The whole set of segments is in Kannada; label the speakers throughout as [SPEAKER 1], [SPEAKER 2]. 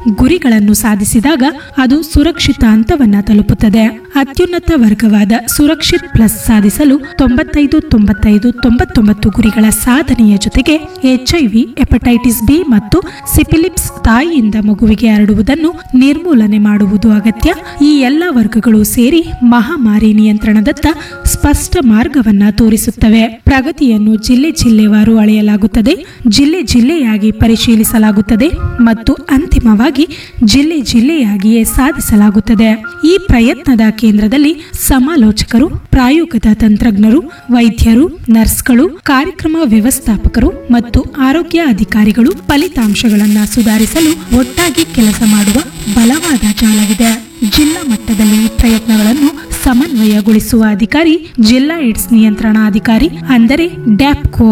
[SPEAKER 1] ಗುರಿಗಳನ್ನು ಸಾಧಿಸಿದಾಗ ಅದು ಸುರಕ್ಷಿತ ಹಂತವನ್ನ ತಲುಪುತ್ತದೆ ಅತ್ಯುನ್ನತ ವರ್ಗವಾದ ಸುರಕ್ಷಿತ್ ಪ್ಲಸ್ ಸಾಧಿಸಲು ತೊಂಬತ್ತೈದು ತೊಂಬತ್ತೈದು ತೊಂಬತ್ತೊಂಬತ್ತು ಗುರಿಗಳ ಸಾಧನೆಯ ಜೊತೆಗೆ ಎಚ್ಐವಿ ಹೆಪಟೈಟಿಸ್ ಬಿ ಮತ್ತು ಸಿಪಿಲಿಪ್ಸ್ ತಾಯಿಯಿಂದ ಮಗುವಿಗೆ ಹರಡುವುದನ್ನು ನಿರ್ಮೂಲನೆ ಮಾಡುವುದು ಅಗತ್ಯ ಈ ಎಲ್ಲ ವರ್ಗಗಳು ಸೇರಿ ಮಹಾಮಾರಿ ನಿಯಂತ್ರಣದತ್ತ ಸ್ಪಷ್ಟ ಮಾರ್ಗವನ್ನ ತೋರಿಸುತ್ತವೆ ಪ್ರಗತಿಯನ್ನು ಜಿಲ್ಲೆ ಜಿಲ್ಲೆವಾರು ಅಳೆಯಲಾಗುತ್ತದೆ ಜಿಲ್ಲೆ ಜಿಲ್ಲೆಯಾಗಿ ಪರಿಶೀಲಿಸಲಾಗುತ್ತದೆ ಮತ್ತು ಅಂತಿಮವಾಗಿ ಜಿಲ್ಲೆ ಜಿಲ್ಲೆಯಾಗಿಯೇ ಸಾಧಿಸಲಾಗುತ್ತದೆ ಈ ಪ್ರಯತ್ನದ ಕೇಂದ್ರದಲ್ಲಿ ಸಮಾಲೋಚಕರು ಪ್ರಾಯೋಗಿಕ ತಂತ್ರಜ್ಞರು ವೈದ್ಯರು ನರ್ಸ್ಗಳು ಕಾರ್ಯಕ್ರಮ ವ್ಯವಸ್ಥಾಪಕರು ಮತ್ತು ಆರೋಗ್ಯ ಅಧಿಕಾರಿಗಳು ಫಲಿತಾಂಶಗಳನ್ನು ಸುಧಾರಿಸಲು ಒಟ್ಟಾಗಿ ಕೆಲಸ ಮಾಡುವ ಬಲವಾದ ಜಾಲವಿದೆ ಜಿಲ್ಲಾ ಮಟ್ಟದಲ್ಲಿ ಈ ಪ್ರಯತ್ನಗಳನ್ನು ಸಮನ್ವಯಗೊಳಿಸುವ ಅಧಿಕಾರಿ ಜಿಲ್ಲಾ ಏಡ್ಸ್ ನಿಯಂತ್ರಣಾಧಿಕಾರಿ ಅಂದರೆ ಡ್ಯಾಪ್ಕೋ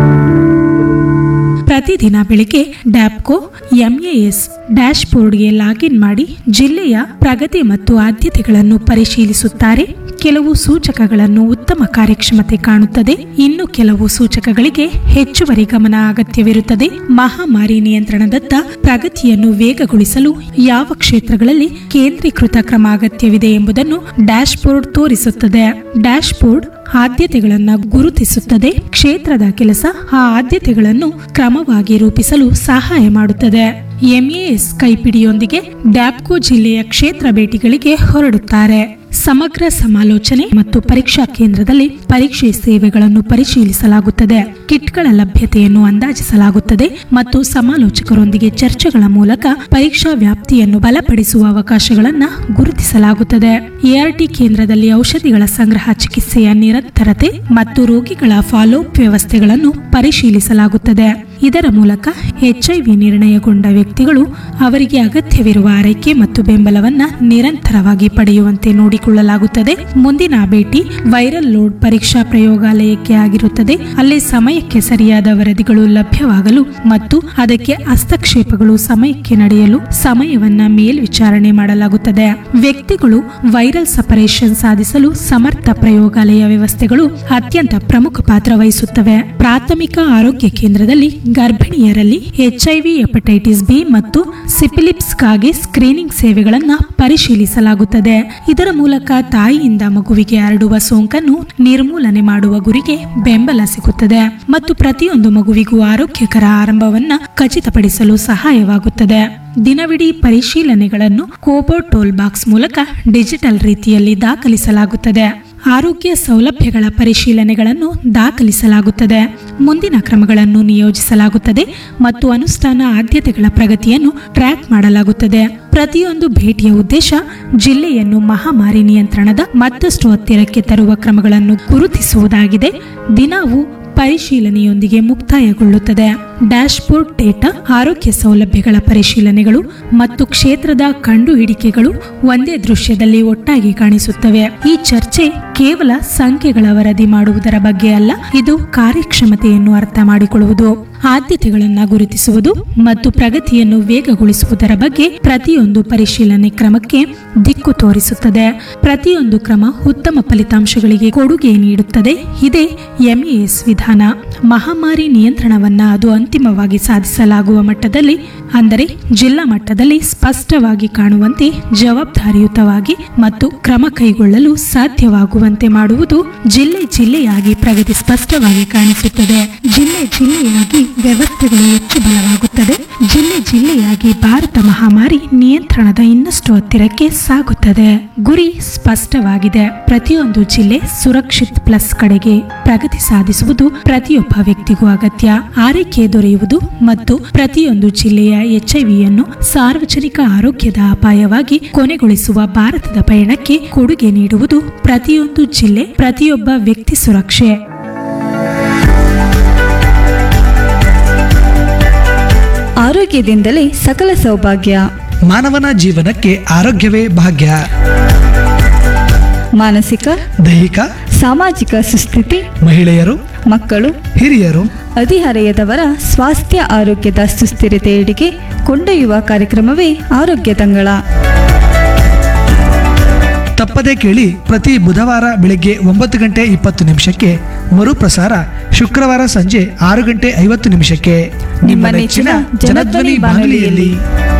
[SPEAKER 1] ಪ್ರತಿದಿನ ಬೆಳಿಗ್ಗೆ ಡ್ಯಾಪ್ಕೋ ಎಂಎಎಸ್ ಡ್ಯಾಶ್ ಬೋರ್ಡ್ಗೆ ಲಾಗಿನ್ ಮಾಡಿ ಜಿಲ್ಲೆಯ ಪ್ರಗತಿ ಮತ್ತು ಆದ್ಯತೆಗಳನ್ನು ಪರಿಶೀಲಿಸುತ್ತಾರೆ ಕೆಲವು ಸೂಚಕಗಳನ್ನು ಉತ್ತಮ ಕಾರ್ಯಕ್ಷಮತೆ ಕಾಣುತ್ತದೆ ಇನ್ನು ಕೆಲವು ಸೂಚಕಗಳಿಗೆ ಹೆಚ್ಚುವರಿ ಗಮನ ಅಗತ್ಯವಿರುತ್ತದೆ ಮಹಾಮಾರಿ ನಿಯಂತ್ರಣದತ್ತ ಪ್ರಗತಿಯನ್ನು ವೇಗಗೊಳಿಸಲು ಯಾವ ಕ್ಷೇತ್ರಗಳಲ್ಲಿ ಕೇಂದ್ರೀಕೃತ ಕ್ರಮ ಅಗತ್ಯವಿದೆ ಎಂಬುದನ್ನು ಡ್ಯಾಶ್ ಬೋರ್ಡ್ ತೋರಿಸುತ್ತದೆ ಡ್ಯಾಶ್ ಬೋರ್ಡ್ ಆದ್ಯತೆಗಳನ್ನು ಗುರುತಿಸುತ್ತದೆ ಕ್ಷೇತ್ರದ ಕೆಲಸ ಆ ಆದ್ಯತೆಗಳನ್ನು ಕ್ರಮವಾಗಿ ರೂಪಿಸಲು ಸಹಾಯ ಮಾಡುತ್ತದೆ ಎಂಎಎಸ್ ಕೈಪಿಡಿಯೊಂದಿಗೆ ಡ್ಯಾಪ್ಕೋ ಜಿಲ್ಲೆಯ ಕ್ಷೇತ್ರ ಭೇಟಿಗಳಿಗೆ ಹೊರಡುತ್ತಾರೆ ಸಮಗ್ರ ಸಮಾಲೋಚನೆ ಮತ್ತು ಪರೀಕ್ಷಾ ಕೇಂದ್ರದಲ್ಲಿ ಪರೀಕ್ಷೆ ಸೇವೆಗಳನ್ನು ಪರಿಶೀಲಿಸಲಾಗುತ್ತದೆ ಕಿಟ್ಗಳ ಲಭ್ಯತೆಯನ್ನು ಅಂದಾಜಿಸಲಾಗುತ್ತದೆ ಮತ್ತು ಸಮಾಲೋಚಕರೊಂದಿಗೆ ಚರ್ಚೆಗಳ ಮೂಲಕ ಪರೀಕ್ಷಾ ವ್ಯಾಪ್ತಿಯನ್ನು ಬಲಪಡಿಸುವ ಅವಕಾಶಗಳನ್ನು ಗುರುತಿಸಲಾಗುತ್ತದೆ ಎಆರ್ಟಿ ಕೇಂದ್ರದಲ್ಲಿ ಔಷಧಿಗಳ ಸಂಗ್ರಹ ಚಿಕಿತ್ಸೆಯ ನಿರಂತರತೆ ಮತ್ತು ರೋಗಿಗಳ ಫಾಲೋಅಪ್ ವ್ಯವಸ್ಥೆಗಳನ್ನು ಪರಿಶೀಲಿಸಲಾಗುತ್ತದೆ ಇದರ ಮೂಲಕ ಎಚ್ಐವಿ ನಿರ್ಣಯಗೊಂಡ ವ್ಯಕ್ತಿಗಳು ಅವರಿಗೆ ಅಗತ್ಯವಿರುವ ಆರೈಕೆ ಮತ್ತು ಬೆಂಬಲವನ್ನ ನಿರಂತರವಾಗಿ ಪಡೆಯುವಂತೆ ನೋಡಿಕೊಳ್ಳಲಾಗುತ್ತದೆ ಮುಂದಿನ ಭೇಟಿ ವೈರಲ್ ಲೋಡ್ ಪರೀಕ್ಷಾ ಪ್ರಯೋಗಾಲಯಕ್ಕೆ ಆಗಿರುತ್ತದೆ ಅಲ್ಲಿ ಸಮಯಕ್ಕೆ ಸರಿಯಾದ ವರದಿಗಳು ಲಭ್ಯವಾಗಲು ಮತ್ತು ಅದಕ್ಕೆ ಹಸ್ತಕ್ಷೇಪಗಳು ಸಮಯಕ್ಕೆ ನಡೆಯಲು ಸಮಯವನ್ನ ಮೇಲ್ವಿಚಾರಣೆ ಮಾಡಲಾಗುತ್ತದೆ ವ್ಯಕ್ತಿಗಳು ವೈರಲ್ ಸಪರೇಷನ್ ಸಾಧಿಸಲು ಸಮರ್ಥ ಪ್ರಯೋಗಾಲಯ ವ್ಯವಸ್ಥೆಗಳು ಅತ್ಯಂತ ಪ್ರಮುಖ ಪಾತ್ರ ವಹಿಸುತ್ತವೆ ಪ್ರಾಥಮಿಕ ಆರೋಗ್ಯ ಕೇಂದ್ರದಲ್ಲಿ ಗರ್ಭಿಣಿಯರಲ್ಲಿ ಎಚ್ಐವಿ ಹೆಪಟೈಟಿಸ್ ಬಿ ಮತ್ತು ಸಿಪಿಲಿಪ್ಸ್ಗಾಗಿ ಸ್ಕ್ರೀನಿಂಗ್ ಸೇವೆಗಳನ್ನು ಪರಿಶೀಲಿಸಲಾಗುತ್ತದೆ ಇದರ ಮೂಲಕ ತಾಯಿಯಿಂದ ಮಗುವಿಗೆ ಹರಡುವ ಸೋಂಕನ್ನು ನಿರ್ಮೂಲನೆ ಮಾಡುವ ಗುರಿಗೆ ಬೆಂಬಲ ಸಿಗುತ್ತದೆ ಮತ್ತು ಪ್ರತಿಯೊಂದು ಮಗುವಿಗೂ ಆರೋಗ್ಯಕರ ಆರಂಭವನ್ನ ಖಚಿತಪಡಿಸಲು ಸಹಾಯವಾಗುತ್ತದೆ ದಿನವಿಡೀ ಪರಿಶೀಲನೆಗಳನ್ನು ಕೋಬೋ ಟೋಲ್ ಬಾಕ್ಸ್ ಮೂಲಕ ಡಿಜಿಟಲ್ ರೀತಿಯಲ್ಲಿ ದಾಖಲಿಸಲಾಗುತ್ತದೆ ಆರೋಗ್ಯ ಸೌಲಭ್ಯಗಳ ಪರಿಶೀಲನೆಗಳನ್ನು ದಾಖಲಿಸಲಾಗುತ್ತದೆ ಮುಂದಿನ ಕ್ರಮಗಳನ್ನು ನಿಯೋಜಿಸಲಾಗುತ್ತದೆ ಮತ್ತು ಅನುಷ್ಠಾನ ಆದ್ಯತೆಗಳ ಪ್ರಗತಿಯನ್ನು ಟ್ರ್ಯಾಕ್ ಮಾಡಲಾಗುತ್ತದೆ ಪ್ರತಿಯೊಂದು ಭೇಟಿಯ ಉದ್ದೇಶ ಜಿಲ್ಲೆಯನ್ನು ಮಹಾಮಾರಿ ನಿಯಂತ್ರಣದ ಮತ್ತಷ್ಟು ಹತ್ತಿರಕ್ಕೆ ತರುವ ಕ್ರಮಗಳನ್ನು ಗುರುತಿಸುವುದಾಗಿದೆ ದಿನವೂ ಪರಿಶೀಲನೆಯೊಂದಿಗೆ ಮುಕ್ತಾಯಗೊಳ್ಳುತ್ತದೆ ಡ್ಯಾಶ್ಬೋರ್ಡ್ ಡೇಟಾ ಆರೋಗ್ಯ ಸೌಲಭ್ಯಗಳ ಪರಿಶೀಲನೆಗಳು ಮತ್ತು ಕ್ಷೇತ್ರದ ಕಂಡುಹಿಡಿಕೆಗಳು ಒಂದೇ ದೃಶ್ಯದಲ್ಲಿ ಒಟ್ಟಾಗಿ ಕಾಣಿಸುತ್ತವೆ ಈ ಚರ್ಚೆ ಕೇವಲ ಸಂಖ್ಯೆಗಳ ವರದಿ ಮಾಡುವುದರ ಬಗ್ಗೆ ಅಲ್ಲ ಇದು ಕಾರ್ಯಕ್ಷಮತೆಯನ್ನು ಅರ್ಥ ಮಾಡಿಕೊಳ್ಳುವುದು ಆದ್ಯತೆಗಳನ್ನು ಗುರುತಿಸುವುದು ಮತ್ತು ಪ್ರಗತಿಯನ್ನು ವೇಗಗೊಳಿಸುವುದರ ಬಗ್ಗೆ ಪ್ರತಿಯೊಂದು ಪರಿಶೀಲನೆ ಕ್ರಮಕ್ಕೆ ದಿಕ್ಕು ತೋರಿಸುತ್ತದೆ ಪ್ರತಿಯೊಂದು ಕ್ರಮ ಉತ್ತಮ ಫಲಿತಾಂಶಗಳಿಗೆ ಕೊಡುಗೆ ನೀಡುತ್ತದೆ ಇದೇ ಎಂಎಎಸ್ ವಿಧಾನ ಮಹಾಮಾರಿ ನಿಯಂತ್ರಣವನ್ನ ಅದು ಅಂತಿಮವಾಗಿ ಸಾಧಿಸಲಾಗುವ ಮಟ್ಟದಲ್ಲಿ ಅಂದರೆ ಜಿಲ್ಲಾ ಮಟ್ಟದಲ್ಲಿ ಸ್ಪಷ್ಟವಾಗಿ ಕಾಣುವಂತೆ ಜವಾಬ್ದಾರಿಯುತವಾಗಿ ಮತ್ತು ಕ್ರಮ ಕೈಗೊಳ್ಳಲು ಸಾಧ್ಯವಾಗುವಂತೆ ಮಾಡುವುದು ಜಿಲ್ಲೆ ಜಿಲ್ಲೆಯಾಗಿ ಪ್ರಗತಿ ಸ್ಪಷ್ಟವಾಗಿ ಕಾಣಿಸುತ್ತದೆ ಜಿಲ್ಲೆ ಜಿಲ್ಲೆಯಾಗಿ ವ್ಯವಸ್ಥೆಗಳು ಹೆಚ್ಚು ಬಲವಾಗುತ್ತದೆ ಜಿಲ್ಲೆ ಜಿಲ್ಲೆಯಾಗಿ ಭಾರತ ಮಹಾಮಾರಿ ನಿಯಂತ್ರಣದ ಇನ್ನಷ್ಟು ಹತ್ತಿರಕ್ಕೆ ಸಾಗುತ್ತದೆ ಗುರಿ ಸ್ಪಷ್ಟವಾಗಿದೆ ಪ್ರತಿಯೊಂದು ಜಿಲ್ಲೆ ಸುರಕ್ಷಿತ್ ಪ್ಲಸ್ ಕಡೆಗೆ ಪ್ರಗತಿ ಸಾಧಿಸುವುದು ಪ್ರತಿಯೊಬ್ಬ ವ್ಯಕ್ತಿಗೂ ಅಗತ್ಯ ಆರೈಕೆ ದೊರೆಯುವುದು ಮತ್ತು ಪ್ರತಿಯೊಂದು ಜಿಲ್ಲೆಯ ಎಚ್ಐವಿಯನ್ನು ಸಾರ್ವಜನಿಕ ಆರೋಗ್ಯದ ಅಪಾಯವಾಗಿ ಕೊನೆಗೊಳಿಸುವ ಭಾರತದ ಪಯಣಕ್ಕೆ ಕೊಡುಗೆ ನೀಡುವುದು ಪ್ರತಿಯೊಂದು ಜಿಲ್ಲೆ ಪ್ರತಿಯೊಬ್ಬ ವ್ಯಕ್ತಿ ಸುರಕ್ಷೆ
[SPEAKER 2] ಆರೋಗ್ಯದಿಂದಲೇ ಸಕಲ ಸೌಭಾಗ್ಯ
[SPEAKER 3] ಮಾನವನ ಜೀವನಕ್ಕೆ ಆರೋಗ್ಯವೇ ಭಾಗ್ಯ
[SPEAKER 2] ಮಾನಸಿಕ
[SPEAKER 3] ದೈಹಿಕ
[SPEAKER 2] ಸಾಮಾಜಿಕ ಸುಸ್ಥಿತಿ
[SPEAKER 3] ಮಹಿಳೆಯರು
[SPEAKER 2] ಮಕ್ಕಳು
[SPEAKER 3] ಹಿರಿಯರು
[SPEAKER 2] ಹದಿಹರೆಯದವರ ಸ್ವಾಸ್ಥ್ಯ ಆರೋಗ್ಯದ ಸುಸ್ಥಿರತೆಯೆಡೆಗೆ ಕೊಂಡೊಯ್ಯುವ ಕಾರ್ಯಕ್ರಮವೇ ಆರೋಗ್ಯ ತಂಗಳ
[SPEAKER 3] ತಪ್ಪದೇ ಕೇಳಿ ಪ್ರತಿ ಬುಧವಾರ ಬೆಳಗ್ಗೆ ಒಂಬತ್ತು ಗಂಟೆ ಇಪ್ಪತ್ತು ನಿಮಿಷಕ್ಕೆ ಮರುಪ್ರಸಾರ ಶುಕ್ರವಾರ ಸಂಜೆ ಆರು ಗಂಟೆ ಐವತ್ತು ನಿಮಿಷಕ್ಕೆ ನಿಮ್ಮ ನೆಚ್ಚಿನ ಜನಧ್ವನಿ ಬಾನುಲಿಯಲ್ಲಿ